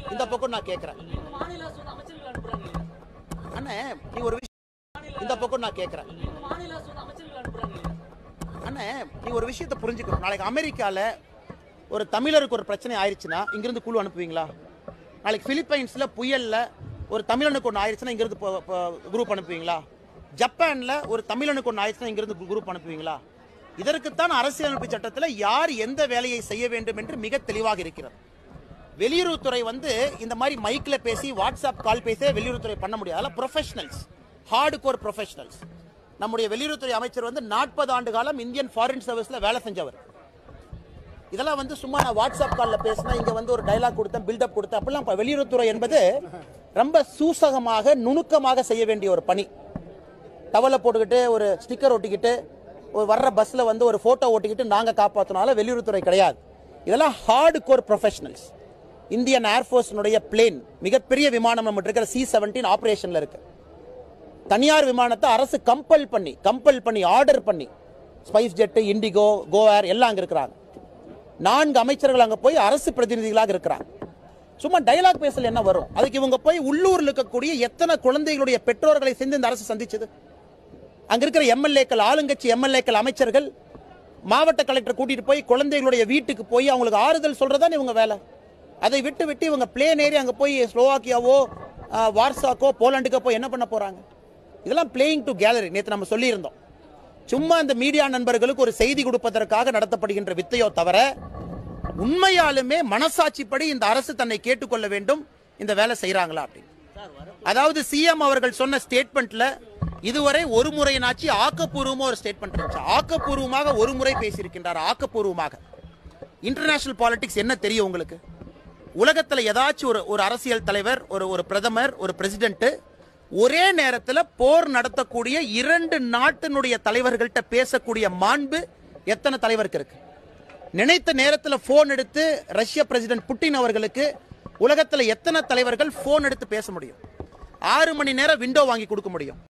இந்த பக்கம் நான் கேட்கிறேன் மாநில அரசு வந்து அமைச்சர்கள் அனுப்புறாங்க இல்லையா? அண்ணே நீ ஒரு விஷயம் இந்த பக்கம் நான் கேட்கிறேன் மாநில அரசு வந்து அமைச்சர்கள் அனுப்புறாங்க இல்லையா? அண்ணே நீ ஒரு விஷயத்தை புரிஞ்சுக்கணும் நாளைக்கு அமெரிக்கால ஒரு தமிழருக்கு ஒரு பிரச்சனை ஆயிடுச்சுன்னா இங்கிருந்து குழு அனுப்புவீங்களா நாளைக்கு பிலிப்பைன்ஸ்ல புயல்ல ஒரு தமிழனுக்கு ஒன்று ஆயிடுச்சுன்னா இங்கிருந்து குரூப் அனுப்புவீங்களா ஜப்பான்ல ஒரு தமிழனுக்கு ஒன்று ஆயிடுச்சுன்னா இங்கிருந்து குரூப் அனுப்புவீங்களா இதற்குத்தான் அரசியலமைப்பு சட்டத்தில் யார் எந்த வேலையை செய்ய வேண்டும் என்று மிக தெளிவாக இருக்கிறது வெளியுறவுத்துறை வந்து இந்த மாதிரி மைக்ல பேசி வாட்ஸ்அப் கால் பேச வெளியுறவுத்துறை பண்ண முடியாது அதெல்லாம் ப்ரொஃபஷனல்ஸ் ஹார்டு கோர் ப்ரொஃபஷனல்ஸ் நம்முடைய வெளியுறவுத்துறை அமைச்சர் வந்து நாற்பது ஆண்டு காலம் இந்தியன் ஃபாரின் சர்வீஸ்ல வேலை செஞ்சவர் இதெல்லாம் வந்து சும்மா நான் வாட்ஸ்அப் காலில் பேசினா இங்க வந்து ஒரு டைலாக் கொடுத்தேன் பில்டப் கொடுத்தேன் அப்படிலாம் ப- வெளியுறவுத்துறை என்பது ரொம்ப சூசகமாக நுணுக்கமாக செய்ய வேண்டிய ஒரு பணி டவலை போட்டுக்கிட்டு ஒரு ஸ்டிக்கர் ஒட்டிக்கிட்டு ஒரு வர்ற பஸ்ல வந்து ஒரு போட்டோ ஒட்டிக்கிட்டு நாங்க காப்பாத்தினால வெளியுறவுத்துறை கிடையாது இதெல்லாம் ஹார்டு கோர் ப்ரொஃபஷனல்ஸ் இந்தியன் ஏர்ஃபோர்ஸினுடைய பிளேன் மிகப்பெரிய விமானம் நம்ம இருக்கிற சி செவன்டீன் ஆபரேஷன்ல இருக்கு தனியார் விமானத்தை அரசு கம்பல் பண்ணி கம்பல் பண்ணி ஆர்டர் பண்ணி ஸ்பைஸ் ஜெட் இண்டிகோ கோஆர் எல்லாம் அங்க இருக்கிறாங்க நான்கு அமைச்சர்கள் அங்க போய் அரசு பிரதிநிதிகளாக இருக்கிறாங்க சும்மா டயலாக் பேசல என்ன வரும் அதுக்கு இவங்க போய் உள்ளூர்ல இருக்கக்கூடிய எத்தனை குழந்தைகளுடைய பெற்றோர்களை சேர்ந்து இந்த அரசு சந்திச்சது அங்க இருக்கிற எம்எல்ஏக்கள் ஆளுங்கட்சி எம்எல்ஏக்கள் அமைச்சர்கள் மாவட்ட கலெக்டர் கூட்டிட்டு போய் குழந்தைகளுடைய வீட்டுக்கு போய் அவங்களுக்கு ஆறுதல் சொல்றதுதான் இவங்க வேலை அதை விட்டு விட்டு இவங்க பிளேன் ஏறி அங்க போய் ஸ்லோவாக்கியாவோ ஆஹ், வார்சாக்கோ போலாண்டுக்கோ போய் என்ன பண்ண போறாங்க இதெல்லாம் பிளேயிங் டு கேலரி நேற்று நம்ம சொல்லியிருந்தோம் சும்மா இந்த மீடியா நண்பர்களுக்கு ஒரு செய்தி கொடுப்பதற்காக நடத்தப்படுகின்ற வித்தையோ தவிர உண்மையாலுமே மனசாட்சிப்படி இந்த அரசு தன்னை கேட்டுக்கொள்ள வேண்டும் இந்த வேலை செய்றாங்களா அப்படின்னு அதாவது சிஎம் அவர்கள் சொன்ன ஸ்டேட்மெண்ட்ல இதுவரை ஒரு முறையினாச்சு ஆக்கப்பூர்வமா ஒரு ஸ்டேட்மெண்ட் இருந்துச்சு ஆக்கப்பூர்வமாக ஒரு முறை பேசியிருக்கின்றார் ஆக்கப்பூர்வமாக இன்டர்நேஷனல் பாலிடிக்ஸ் என்ன தெரியும் உங்களுக்கு உலகத்துல ஏதாச்சும் ஒரு ஒரு அரசியல் தலைவர் ஒரு ஒரு பிரதமர் ஒரு பிரசிடென்ட் ஒரே நேரத்துல போர் நடத்தக்கூடிய இரண்டு நாட்டினுடைய தலைவர்கள்ட்ட பேசக்கூடிய மாண்பு எத்தனை தலைவருக்கு இருக்கு நினைத்த நேரத்துல போன் எடுத்து ரஷ்ய பிரசிடென்ட் புட்டின் அவர்களுக்கு உலகத்துல எத்தனை தலைவர்கள் போன் எடுத்து பேச முடியும் ஆறு மணி நேரம் விண்டோ வாங்கி கொடுக்க முடியும்